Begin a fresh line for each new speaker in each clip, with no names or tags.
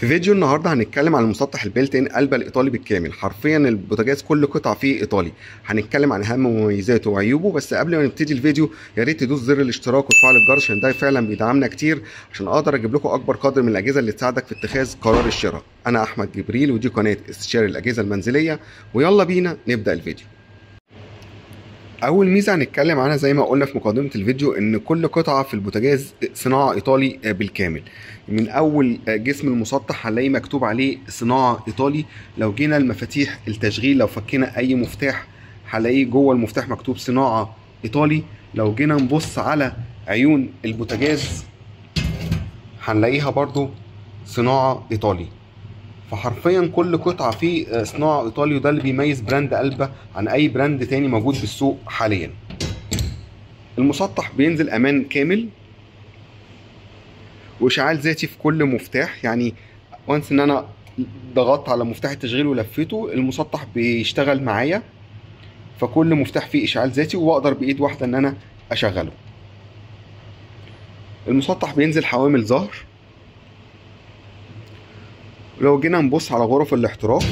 في فيديو النهارده هنتكلم عن المسطح البيلت ان قلب الايطالي بالكامل حرفيا البوتاجاز كل قطعه فيه ايطالي هنتكلم عن اهم مميزاته وعيوبه بس قبل ما نبتدي الفيديو يا ريت تدوس زر الاشتراك وتفعل الجرس عشان ده فعلا بيدعمنا كتير عشان اقدر اجيب لكم اكبر قدر من الاجهزه اللي تساعدك في اتخاذ قرار الشراء انا احمد جبريل ودي قناه استشاري الاجهزه المنزليه ويلا بينا نبدا الفيديو اول ميزه هنتكلم عنها زي ما قلنا في مقدمه الفيديو ان كل قطعه في البوتاجاز صناعه ايطالي بالكامل من اول جسم المسطح هنلاقي مكتوب عليه صناعه ايطالي لو جينا المفاتيح التشغيل لو فكينا اي مفتاح هنلاقيه جوه المفتاح مكتوب صناعه ايطالي لو جينا نبص على عيون البوتاجاز هنلاقيها برضو صناعه ايطالي فحرفيا كل قطعه فيه صناعه ايطالي وده اللي بيميز براند قلبه عن اي براند تاني موجود في السوق حاليا المسطح بينزل امان كامل واشعال ذاتي في كل مفتاح يعني وانس ان انا ضغطت على مفتاح التشغيل ولفيته المسطح بيشتغل معايا فكل مفتاح فيه اشعال ذاتي واقدر بايد واحده ان انا اشغله المسطح بينزل حوامل ظهر لو جينا نبص على غرف الاحتراق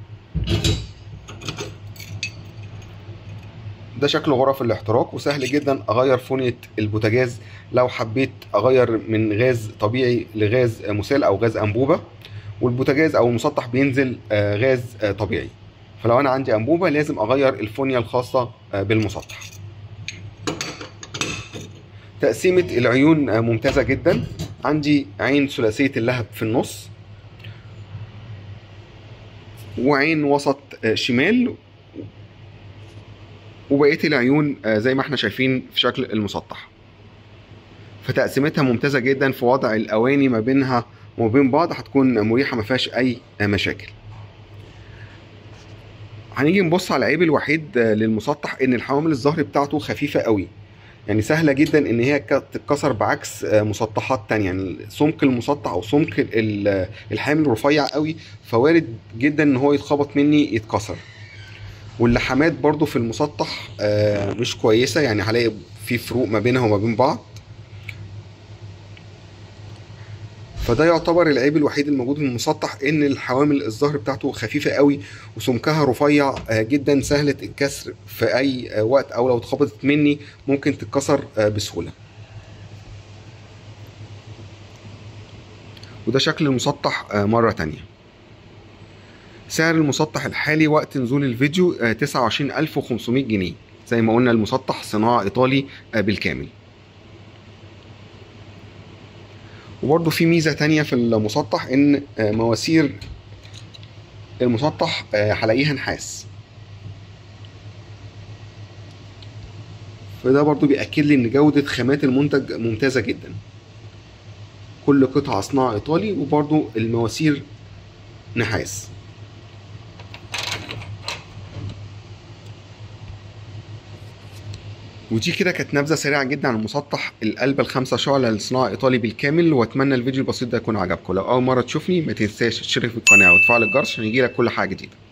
ده شكل غرف الاحتراق وسهل جدا اغير فونية البوتاجاز لو حبيت اغير من غاز طبيعي لغاز مسال او غاز انبوبة والبوتاجاز او المسطح بينزل غاز طبيعي فلو انا عندي انبوبة لازم اغير الفونية الخاصة بالمسطح تقسيمة العيون ممتازة جدا عندي عين ثلاثية اللهب في النص وعين وسط شمال وبقيه العيون زي ما احنا شايفين في شكل المسطح فتقسيمتها ممتازه جدا في وضع الاواني ما بينها وما بين بعض هتكون مريحه ما فيهاش اي مشاكل هنيجي نبص على العيب الوحيد للمسطح ان الحوامل الظهر بتاعته خفيفه قوي يعني سهله جدا ان هي تتكسر بعكس مسطحات تانية يعني سمك المسطح او سمك الحامل رفيع قوي فوارد جدا ان هو يتخبط مني يتكسر واللحامات برضو في المسطح مش كويسه يعني هلاقي في فروق ما بينها وما بين بعض فده يعتبر العيب الوحيد الموجود في المسطح ان الحوامل الظهر بتاعته خفيفه قوي وسمكها رفيع جدا سهله الكسر في اي وقت او لو اتخبطت مني ممكن تتكسر بسهوله وده شكل المسطح مره تانية سعر المسطح الحالي وقت نزول الفيديو 29500 جنيه زي ما قلنا المسطح صناعه ايطالي بالكامل وبرضه في ميزه تانية في المسطح ان مواسير المسطح هلاقيها نحاس فده برضه بيأكد لي ان جودة خامات المنتج ممتازة جدا كل قطعة صناعة ايطالي وبرضه المواسير نحاس ودي كده كانت نبذه سريعه جدا عن المسطح القلب الخمسه شعله للصناعه ايطالي بالكامل واتمنى الفيديو البسيط ده يكون عجبكم لو اول مره تشوفني ما تنساش تشترك في القناه وتفعل الجرس عشان يجيلك كل حاجه جديده